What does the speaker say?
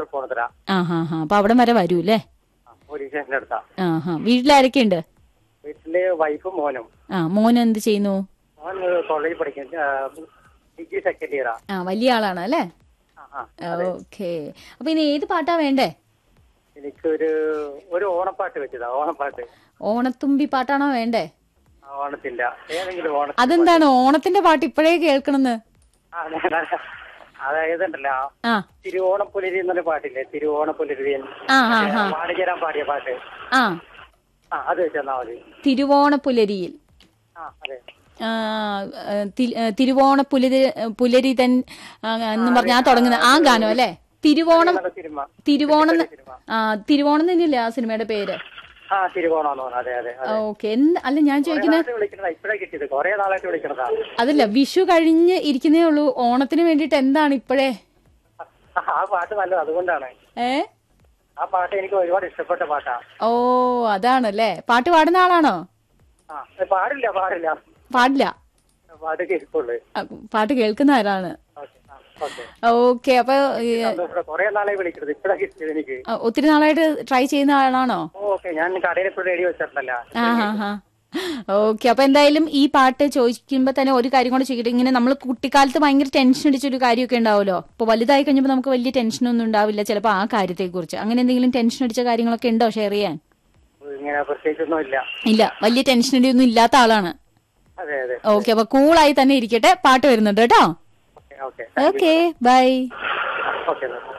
തൃപ്പൂണിത്തറ ആ ഹാ ഹാ അപ്പൊ അവിടം വരെ വരൂ അല്ലേ ആ, പോലീസ് സ്റ്റേഷന്റെ അടുത്താ ആ ഹാ വീട്ടിലാരൊക്കെ ഉണ്ട് വീട്ടില് വൈഫും മോനും ആ മോൻ എന്ത് ചെയ്യുന്നു മോൻ കോളേജിൽ പഠിക്കും ഡിഗ്രി സെക്കൻഡ് ഇയറാ ആ വലിയ ആളാണ് അല്ലേ ആ ആ ഓക്കെ അപ്പൊ ഇനി ഏത് പാട്ടാ വേണ്ടേ എനിക്കൊരു ഒരു ഓണപ്പാട്ട് വെച്ചതാ ഓണപ്പാട്ട് ഓണത്തുമ്പി പാട്ടാണോ വേണ്ടേ ആ, ഓണത്തിന്റെ ഏതെങ്കിലും ഓണ അതെന്താണ് ഓണത്തിന്റെ പാട്ട് ഇപ്പോഴേ കേൾക്കണെന്ന് ആ, ഞാൻ- അതായത് ഉണ്ടല്ലോ ആ തിരുവോണപ്പുലരി എന്നൊരു പാട്ടില്ലേ തിരുവോണപ്പുലരി ആ ആ ആ മാണികരാൻ പാടിയ പാട്ട് ആ ആ അത് വെച്ചെന്നാ മതി തിരുവോണ പുലരിയിൽ ആ അതെ ആ, ആ, തി- ആ, തിരുവോണ പുലരി പുലരി തൻ ആ, എന്ന് പറഞ്ഞാ തുടങ്ങുന്ന ആ ഗാനം അല്ലേ തിരുവോണം നല്ല സിനിമ തിരുവോണം ന്ന്- ആ തിരുവോണം തന്നെയല്ലേ ആ സിനിമയുടെ പേര് ആ തിരുവോണമെന്ന് പറഞ്ഞു അതെ അതെ അതെ ഓക്കെ അല്ല ഞാൻ ചോദിക്കുന്നത് നാളായിട്ട് വിളിക്കണതാ ഇപ്പഴേ കിട്ടിയത് കൊറേ നാളായിട്ട് വിളിക്കണതാ അതല്ല വിഷു കഴിഞ്ഞ് ഇരിക്കുന്നേ ഉള്ളൂ ഓണത്തിന് വേണ്ടിട്ട് എന്താണ് ഇപ്പോഴേ ആ പാട്ട് നല്ലത് അതുകൊണ്ടാണ് ഏ ആ പാട്ട് എനിക്ക് ഒരുപാട് ഇഷ്ടപ്പെട്ട പാട്ടാ ഓ അതാണല്ലേ പാട്ട് പാടുന്ന ആളാണോ ആ അത് പാടില്ല പാടില്ല പാടില്ല പാട്ട് കേൾക്കുള്ളൂ ആ, പാട്ട് കേൾക്കുന്ന ആരാണ് ഓക്കെ ഓക്കെ ഓക്കെ അപ്പൊ ഈ, സന്തോഷം കൊറേ നാളായി വിളിക്കണത് ഇപ്പഴാ കിട്ടിയത് എനിക്ക് ആ, ഒത്തിരി നാളായിട്ട് ട്രൈ ചെയ്യുന്ന ആളാണോ ഓക്കെ ഞാൻ കടയിൽ എപ്പോഴും റെഡി വെച്ചിട്ടുണ്ടല്ലോ ആ ഹാ ഹാ ഓക്കെ അപ്പൊ എന്തായാലും ഈ പാട്ട് ചോദിക്കുമ്പോ തന്നെ ഒരു കാര്യം കൂടെ ചോദിക്കട്ടെ ഇങ്ങനെ നമ്മൾ കുട്ടിക്കാലത്ത് ഭയങ്കര ടെൻഷൻ അടിച്ചൊരു കാര്യമൊക്കെ ഉണ്ടാവുമല്ലോ അപ്പൊ വലുതായി കഴിഞ്ഞപ്പോൾ നമുക്ക് വലിയ ടെൻഷനൊന്നും ഉണ്ടാവില്ല ചിലപ്പോൾ ആ കാര്യത്തെ കുറിച്ച് അങ്ങനെ എന്തെങ്കിലും ടെൻഷൻ അടിച്ച കാര്യങ്ങളൊക്കെ ഉണ്ടോ ഷെയർ ചെയ്യാൻ ഇങ്ങനെ പ്രത്യേകിച്ചൊന്നും ഇല്ല ഇല്ല വലിയ ടെൻഷൻ അടിയൊന്നും ഇല്ലാത്ത ആളാണ് അതെ അതെ ഓക്കെ അപ്പൊ കൂളായി തന്നെ ഇരിക്കട്ടെ പാട്ട് വരുന്നുണ്ട് കേട്ടോ okay okay okay bye okay